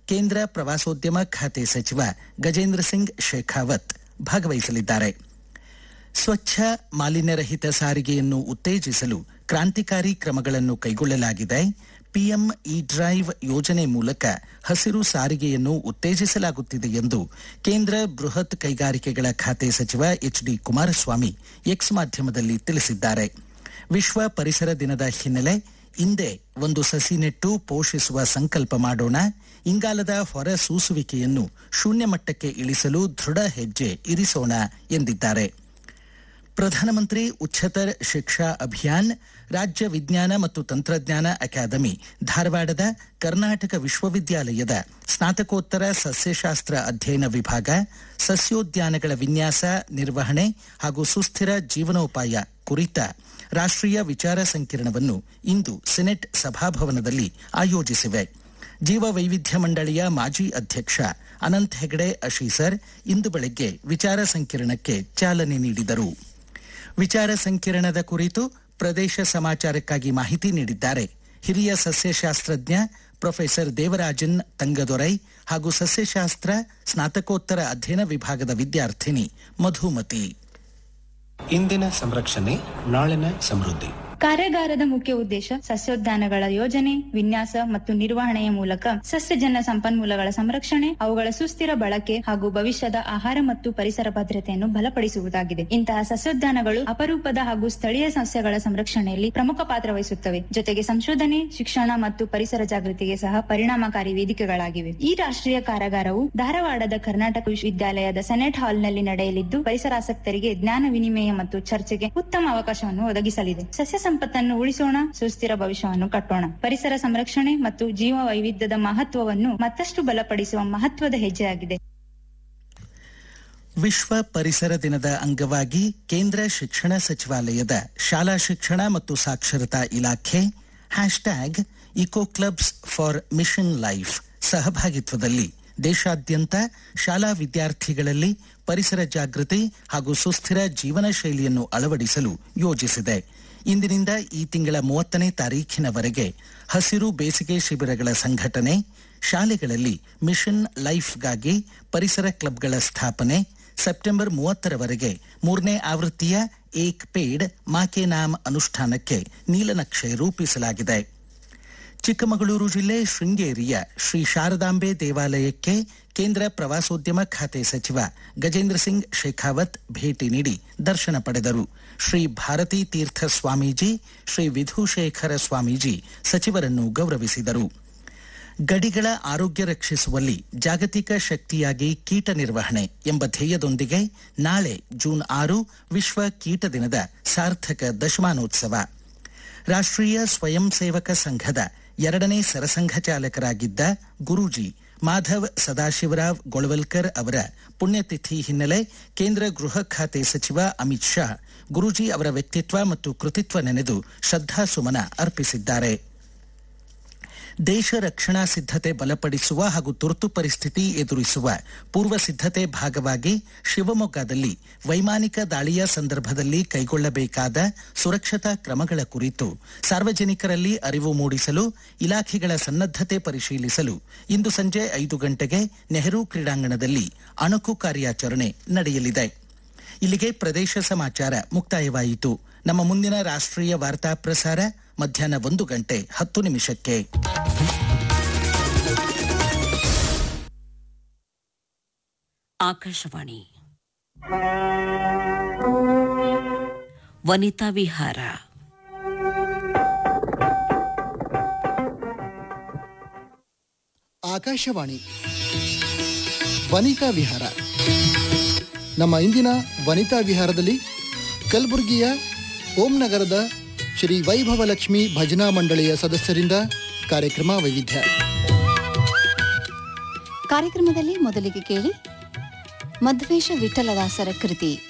ಕೇಂದ್ರ ಪ್ರವಾಸೋದ್ಯಮ ಖಾತೆ ಸಚಿವ ಗಜೇಂದ್ರ ಸಿಂಗ್ ಶೇಖಾವತ್ ಭಾಗವಹಿಸಲಿದ್ದಾರೆ ಸ್ವಚ್ಛ ಮಾಲಿನ್ಯರಹಿತ ಸಾರಿಗೆಯನ್ನು ಉತ್ತೇಜಿಸಲು ಕ್ರಾಂತಿಕಾರಿ ಕ್ರಮಗಳನ್ನು ಕೈಗೊಳ್ಳಲಾಗಿದೆ ಪಿಎಂ ಇ ಡ್ರೈವ್ ಯೋಜನೆ ಮೂಲಕ ಹಸಿರು ಸಾರಿಗೆಯನ್ನು ಉತ್ತೇಜಿಸಲಾಗುತ್ತಿದೆ ಎಂದು ಕೇಂದ್ರ ಬೃಹತ್ ಕೈಗಾರಿಕೆಗಳ ಖಾತೆ ಸಚಿವ ಎಚ್ ಡಿ ಕುಮಾರಸ್ವಾಮಿ ಎಕ್ಸ್ ಮಾಧ್ಯಮದಲ್ಲಿ ತಿಳಿಸಿದ್ದಾರೆ ವಿಶ್ವ ಪರಿಸರ ದಿನದ ಹಿನ್ನೆಲೆ ಇಂದೇ ಒಂದು ಸಸಿ ನೆಟ್ಟು ಪೋಷಿಸುವ ಸಂಕಲ್ಪ ಮಾಡೋಣ ಇಂಗಾಲದ ಹೊರ ಸೂಸುವಿಕೆಯನ್ನು ಶೂನ್ಯ ಮಟ್ಟಕ್ಕೆ ಇಳಿಸಲು ದೃಢ ಹೆಜ್ಜೆ ಇರಿಸೋಣ ಎಂದಿದ್ದಾರೆ ಪ್ರಧಾನಮಂತ್ರಿ ಉಚ್ಚತರ ಶಿಕ್ಷಾ ಅಭಿಯಾನ್ ರಾಜ್ಯ ವಿಜ್ಞಾನ ಮತ್ತು ತಂತ್ರಜ್ಞಾನ ಅಕಾಡೆಮಿ ಧಾರವಾಡದ ಕರ್ನಾಟಕ ವಿಶ್ವವಿದ್ಯಾಲಯದ ಸ್ನಾತಕೋತ್ತರ ಸಸ್ಯಶಾಸ್ತ್ರ ಅಧ್ಯಯನ ವಿಭಾಗ ಸಸ್ಯೋದ್ಯಾನಗಳ ವಿನ್ಯಾಸ ನಿರ್ವಹಣೆ ಹಾಗೂ ಸುಸ್ಥಿರ ಜೀವನೋಪಾಯ ಕುರಿತ ರಾಷ್ಟ್ರೀಯ ವಿಚಾರ ಸಂಕಿರಣವನ್ನು ಇಂದು ಸೆನೆಟ್ ಸಭಾಭವನದಲ್ಲಿ ಆಯೋಜಿಸಿವೆ ಜೀವ ವೈವಿಧ್ಯ ಮಂಡಳಿಯ ಮಾಜಿ ಅಧ್ಯಕ್ಷ ಅನಂತ್ ಹೆಗಡೆ ಅಶೀಸರ್ ಇಂದು ಬೆಳಗ್ಗೆ ವಿಚಾರ ಸಂಕಿರಣಕ್ಕೆ ಚಾಲನೆ ನೀಡಿದರು ವಿಚಾರ ಸಂಕಿರಣದ ಕುರಿತು ಪ್ರದೇಶ ಸಮಾಚಾರಕ್ಕಾಗಿ ಮಾಹಿತಿ ನೀಡಿದ್ದಾರೆ ಹಿರಿಯ ಸಸ್ಯಶಾಸ್ತ್ರಜ್ಞ ಪ್ರೊಫೆಸರ್ ದೇವರಾಜನ್ ತಂಗದೊರೈ ಹಾಗೂ ಸಸ್ಯಶಾಸ್ತ್ರ ಸ್ನಾತಕೋತ್ತರ ಅಧ್ಯಯನ ವಿಭಾಗದ ವಿದ್ಯಾರ್ಥಿನಿ ಮಧುಮತಿ ಇಂದಿನ ಸಂರಕ್ಷಣೆ ನಾಳಿನ ಸಮೃದ್ಧಿ ಕಾರ್ಯಾಗಾರದ ಮುಖ್ಯ ಉದ್ದೇಶ ಸಸ್ಯೋದ್ಯಾನಗಳ ಯೋಜನೆ ವಿನ್ಯಾಸ ಮತ್ತು ನಿರ್ವಹಣೆಯ ಮೂಲಕ ಸಸ್ಯಜನ್ಯ ಸಂಪನ್ಮೂಲಗಳ ಸಂರಕ್ಷಣೆ ಅವುಗಳ ಸುಸ್ಥಿರ ಬಳಕೆ ಹಾಗೂ ಭವಿಷ್ಯದ ಆಹಾರ ಮತ್ತು ಪರಿಸರ ಭದ್ರತೆಯನ್ನು ಬಲಪಡಿಸುವುದಾಗಿದೆ ಇಂತಹ ಸಸ್ಯೋದ್ಯಾನಗಳು ಅಪರೂಪದ ಹಾಗೂ ಸ್ಥಳೀಯ ಸಸ್ಯಗಳ ಸಂರಕ್ಷಣೆಯಲ್ಲಿ ಪ್ರಮುಖ ಪಾತ್ರ ವಹಿಸುತ್ತವೆ ಜೊತೆಗೆ ಸಂಶೋಧನೆ ಶಿಕ್ಷಣ ಮತ್ತು ಪರಿಸರ ಜಾಗೃತಿಗೆ ಸಹ ಪರಿಣಾಮಕಾರಿ ವೇದಿಕೆಗಳಾಗಿವೆ ಈ ರಾಷ್ಟ್ರೀಯ ಕಾರ್ಯಾಗಾರವು ಧಾರವಾಡದ ಕರ್ನಾಟಕ ವಿಶ್ವವಿದ್ಯಾಲಯದ ಸೆನೆಟ್ ಹಾಲ್ನಲ್ಲಿ ನಡೆಯಲಿದ್ದು ಪರಿಸರಾಸಕ್ತರಿಗೆ ಜ್ಞಾನ ವಿನಿಮಯ ಮತ್ತು ಚರ್ಚೆಗೆ ಉತ್ತಮ ಅವಕಾಶವನ್ನು ಒದಗಿಸಲಿದೆ ಸಸ್ಯ ಸಂಪತ್ತನ್ನು ಉಳಿಸೋಣ ಸುಸ್ಥಿರ ಭವಿಷ್ಯವನ್ನು ಕಟ್ಟೋಣ ಪರಿಸರ ಸಂರಕ್ಷಣೆ ಮತ್ತು ಜೀವ ವೈವಿಧ್ಯದ ಮಹತ್ವವನ್ನು ಮತ್ತಷ್ಟು ಬಲಪಡಿಸುವ ಮಹತ್ವದ ಹೆಜ್ಜೆಯಾಗಿದೆ ವಿಶ್ವ ಪರಿಸರ ದಿನದ ಅಂಗವಾಗಿ ಕೇಂದ್ರ ಶಿಕ್ಷಣ ಸಚಿವಾಲಯದ ಶಾಲಾ ಶಿಕ್ಷಣ ಮತ್ತು ಸಾಕ್ಷರತಾ ಇಲಾಖೆ hashtag eco clubs for mission life ಸಹಭಾಗಿತ್ವದಲ್ಲಿ ದೇಶಾದ್ಯಂತ ಶಾಲಾ ವಿದ್ಯಾರ್ಥಿಗಳಲ್ಲಿ ಪರಿಸರ ಜಾಗೃತಿ ಹಾಗೂ ಸುಸ್ಥಿರ ಜೀವನ ಶೈಲಿಯನ್ನು ಅಳವಡಿಸಲು ಯೋಜಿಸಿದೆ ಇಂದಿನಿಂದ ಈ ತಿಂಗಳ ಮೂವತ್ತನೇ ತಾರೀಖಿನವರೆಗೆ ಹಸಿರು ಬೇಸಿಗೆ ಶಿಬಿರಗಳ ಸಂಘಟನೆ ಶಾಲೆಗಳಲ್ಲಿ ಮಿಷನ್ ಲೈಫ್ಗಾಗಿ ಪರಿಸರ ಕ್ಲಬ್ಗಳ ಸ್ಥಾಪನೆ ಸೆಪ್ಟೆಂಬರ್ ಮೂವತ್ತರವರೆಗೆ ಮೂರನೇ ಆವೃತ್ತಿಯ ಏಕ್ ಪೇಡ್ ಮಾಕೆ ನಾಮ್ ಅನುಷ್ಠಾನಕ್ಕೆ ನೀಲನಕ್ಷೆ ರೂಪಿಸಲಾಗಿದೆ ಚಿಕ್ಕಮಗಳೂರು ಜಿಲ್ಲೆ ಶೃಂಗೇರಿಯ ಶ್ರೀ ಶಾರದಾಂಬೆ ದೇವಾಲಯಕ್ಕೆ ಕೇಂದ್ರ ಪ್ರವಾಸೋದ್ಯಮ ಖಾತೆ ಸಚಿವ ಗಜೇಂದ್ರ ಸಿಂಗ್ ಶೇಖಾವತ್ ಭೇಟಿ ನೀಡಿ ದರ್ಶನ ಪಡೆದರು ಶ್ರೀ ಭಾರತೀ ತೀರ್ಥ ಸ್ವಾಮೀಜಿ ಶ್ರೀ ವಿಧುಶೇಖರ ಸ್ವಾಮೀಜಿ ಸಚಿವರನ್ನು ಗೌರವಿಸಿದರು ಗಡಿಗಳ ಆರೋಗ್ಯ ರಕ್ಷಿಸುವಲ್ಲಿ ಜಾಗತಿಕ ಶಕ್ತಿಯಾಗಿ ಕೀಟ ನಿರ್ವಹಣೆ ಎಂಬ ಧ್ಯೇಯದೊಂದಿಗೆ ನಾಳೆ ಜೂನ್ ಆರು ವಿಶ್ವ ಕೀಟ ದಿನದ ಸಾರ್ಥಕ ದಶಮಾನೋತ್ಸವ ರಾಷ್ಟ್ರೀಯ ಸ್ವಯಂ ಸೇವಕ ಸಂಘದ ಎರಡನೇ ಸರಸಂಘ ಚಾಲಕರಾಗಿದ್ದ ಗುರೂಜಿ ಮಾಧವ್ ಸದಾಶಿವರಾವ್ ಗೊಳವಲ್ಕರ್ ಅವರ ಪುಣ್ಯತಿಥಿ ಹಿನ್ನೆಲೆ ಕೇಂದ್ರ ಗೃಹ ಖಾತೆ ಸಚಿವ ಅಮಿತ್ ಶಾ ಗುರೂಜಿ ಅವರ ವ್ಯಕ್ತಿತ್ವ ಮತ್ತು ಕೃತಿತ್ವ ನೆನೆದು ಶ್ರದ್ಧಾಸುಮನ ಅರ್ಪಿಸಿದ್ದಾರೆ ದೇಶ ರಕ್ಷಣಾ ಸಿದ್ಧತೆ ಬಲಪಡಿಸುವ ಹಾಗೂ ತುರ್ತು ಪರಿಸ್ಥಿತಿ ಎದುರಿಸುವ ಪೂರ್ವ ಸಿದ್ಧತೆ ಭಾಗವಾಗಿ ಶಿವಮೊಗ್ಗದಲ್ಲಿ ವೈಮಾನಿಕ ದಾಳಿಯ ಸಂದರ್ಭದಲ್ಲಿ ಕೈಗೊಳ್ಳಬೇಕಾದ ಸುರಕ್ಷತಾ ಕ್ರಮಗಳ ಕುರಿತು ಸಾರ್ವಜನಿಕರಲ್ಲಿ ಅರಿವು ಮೂಡಿಸಲು ಇಲಾಖೆಗಳ ಸನ್ನದ್ಧತೆ ಪರಿಶೀಲಿಸಲು ಇಂದು ಸಂಜೆ ಐದು ಗಂಟೆಗೆ ನೆಹರು ಕ್ರೀಡಾಂಗಣದಲ್ಲಿ ಅಣುಕು ಕಾರ್ಯಾಚರಣೆ ನಡೆಯಲಿದೆ ಇಲ್ಲಿಗೆ ಪ್ರದೇಶ ಸಮಾಚಾರ ಮುಕ್ತಾಯವಾಯಿತು ನಮ್ಮ ಮುಂದಿನ ರಾಷ್ಟ್ರೀಯ ವಾರ್ತಾ ಪ್ರಸಾರ ಮಧ್ಯಾಹ್ನ ಒಂದು ಗಂಟೆ ಹತ್ತು ನಿಮಿಷಕ್ಕೆ ಆಕಾಶವಾಣಿ ವನಿತಾ ವಿಹಾರ ಆಕಾಶವಾಣಿ ವನಿತಾ ವಿಹಾರ ನಮ್ಮ ಇಂದಿನ ವನಿತಾ ವಿಹಾರದಲ್ಲಿ ಕಲಬುರಗಿಯ ಓಂ ನಗರದ ಶ್ರೀ ವೈಭವ ಲಕ್ಷ್ಮಿ ಭಜನಾ ಮಂಡಳಿಯ ಸದಸ್ಯರಿಂದ ಕಾರ್ಯಕ್ರಮ ವೈವಿಧ್ಯ ಕಾರ್ಯಕ್ರಮದಲ್ಲಿ ಮೊದಲಿಗೆ ಕೇಳಿ ಮಧ್ವೇಶ ವಿಠಲದಾಸರ ಕೃತಿ